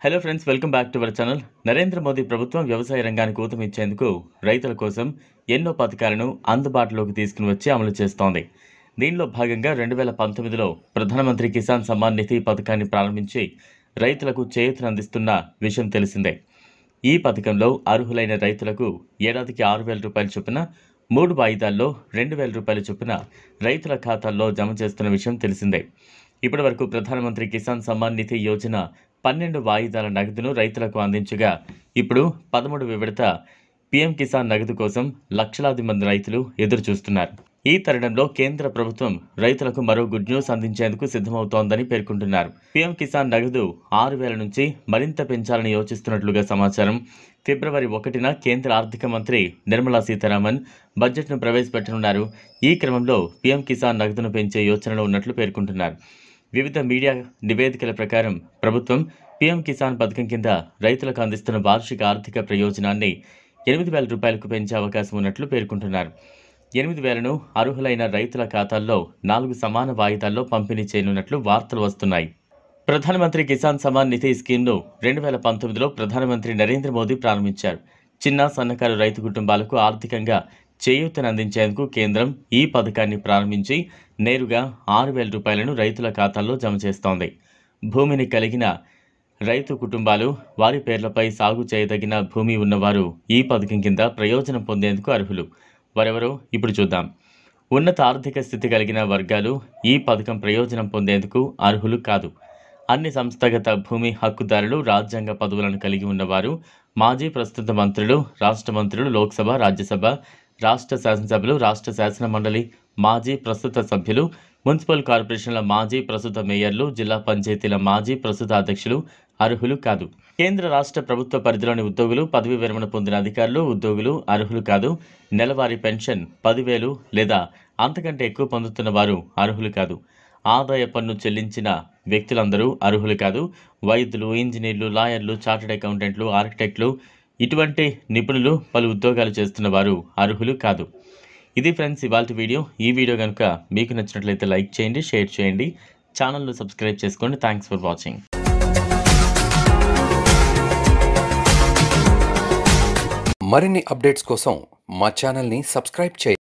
hello friends welcome back to our channel Narendra Modi ప్రభుత్వం వ్యవసాయ రంగానికి ఊతం ఇచ్చేందుకు రైతుల కోసం ఎన్నో పథకాలను అందుబాటులోకి తీసుకుని వచ్చి అమలు చేస్తోంది దీనిలో భాగంగా రెండు వేల పంతొమ్మిదిలో ప్రధానమంత్రి కిసాన్ సమ్మాన్ నిధి పథకాన్ని ప్రారంభించి రైతులకు చేయూతనందిస్తున్న విషయం తెలిసిందే ఈ పథకంలో అర్హులైన రైతులకు ఏడాదికి ఆరు వేల రూపాయల చొప్పున మూడు వాయిదాల్లో రెండు వేల రూపాయల చొప్పున రైతుల ఖాతాల్లో జమ చేస్తున్న విషయం తెలిసిందే ఇప్పటి వరకు ప్రధానమంత్రి కిసాన్ సమ్మాన్ నిధి యోజన పన్నెండు వాయిదాల నగదును రైతులకు అందించగా ఇప్పుడు పదమూడు విడత పీఎం కిసాన్ నగదు కోసం లక్షలాది మంది రైతులు ఎదురు చూస్తున్నారు ఈ తరుణంలో కేంద్ర ప్రభుత్వం రైతులకు మరో గుడ్ న్యూస్ అందించేందుకు సిద్ధమవుతోందని పేర్కొంటున్నారు పీఎం కిసాన్ నగదు ఆరు వేల నుంచి మరింత పెంచాలని యోచిస్తున్నట్లుగా సమాచారం ఫిబ్రవరి ఒకటిన కేంద్ర ఆర్థిక మంత్రి నిర్మలా సీతారామన్ బడ్జెట్ను ప్రవేశపెట్టనున్నారు ఈ క్రమంలో పీఎం కిసాన్ నగదును పెంచే యోచనలో ఉన్నట్లు పేర్కొంటున్నారు వివిధ మీడియా నివేదికల ప్రకారం ప్రభుత్వం పీఎం కిసాన్ పథకం కింద రైతులకు అందిస్తున్న వార్షిక ఆర్థిక ప్రయోజనాన్ని ఎనిమిది వేల రూపాయలకు పెంచే అవకాశం ఉన్నట్లు పేర్కొంటున్నారు ఎనిమిది వేలను అర్హులైన రైతుల ఖాతాల్లో నాలుగు సమాన వాయిదాల్లో పంపిణీ చేయనున్నట్లు వార్తలు వస్తున్నాయి ప్రధానమంత్రి కిసాన్ సమాన్ నిధి స్కీమ్ను రెండు వేల పంతొమ్మిదిలో ప్రధానమంత్రి నరేంద్ర మోదీ ప్రారంభించారు చిన్న సన్నకారు రైతు కుటుంబాలకు ఆర్థికంగా చేయూతనందించేందుకు కేంద్రం ఈ పథకాన్ని ప్రారంభించి నేరుగా ఆరు వేల రూపాయలను రైతుల ఖాతాల్లో జమ చేస్తోంది భూమిని కలిగిన రైతు కుటుంబాలు వారి పేర్లపై సాగు చేయదగిన భూమి ఉన్నవారు ఈ పథకం కింద ప్రయోజనం పొందేందుకు అర్హులు వారెవరో ఇప్పుడు చూద్దాం ఉన్నత ఆర్థిక స్థితి కలిగిన వర్గాలు ఈ పథకం ప్రయోజనం పొందేందుకు అర్హులు కాదు అన్ని సంస్థాగత భూమి హక్కుదారులు రాజ్యాంగ పదవులను కలిగి ఉన్నవారు మాజీ ప్రస్తుత మంత్రులు రాష్ట్ర మంత్రులు లోక్సభ రాజ్యసభ రాష్ట్ర శాసనసభ్యులు రాష్ట్ర శాసన మండలి మాజీ ప్రస్తుత సభ్యులు మున్సిపల్ కార్పొరేషన్ల మాజీ ప్రస్తుత మేయర్లు జిల్లా పంచాయతీల మాజీ ప్రస్తుత అధ్యక్షులు అర్హులు కాదు కేంద్ర రాష్ట్ర ప్రభుత్వ పరిధిలోని ఉద్యోగులు పదవి విరమణ పొందిన అధికారులు ఉద్యోగులు అర్హులు కాదు నెలవారీ పెన్షన్ పదివేలు లేదా అంతకంటే ఎక్కువ పొందుతున్న వారు అర్హులు కాదు ఆదాయ పన్ను చెల్లించిన వ్యక్తులందరూ అర్హులు కాదు వైద్యులు ఇంజనీర్లు లాయర్లు చార్టెడ్ అకౌంటెంట్లు ఆర్కిటెక్ట్లు ఇటువంటి నిపుణులు పలు ఉద్యోగాలు చేస్తున్న వారు అర్హులు కాదు ఇది ఫ్రెండ్స్ ఇవాళ వీడియో ఈ వీడియో కనుక మీకు నచ్చినట్లయితే లైక్ చేయండి షేర్ చేయండి ఛానల్ను సబ్స్క్రైబ్ చేసుకోండి థ్యాంక్స్ ఫర్ వాచింగ్ మరిన్ని అప్డేట్స్ కోసం మా ఛానల్ని సబ్స్క్రైబ్ చేయండి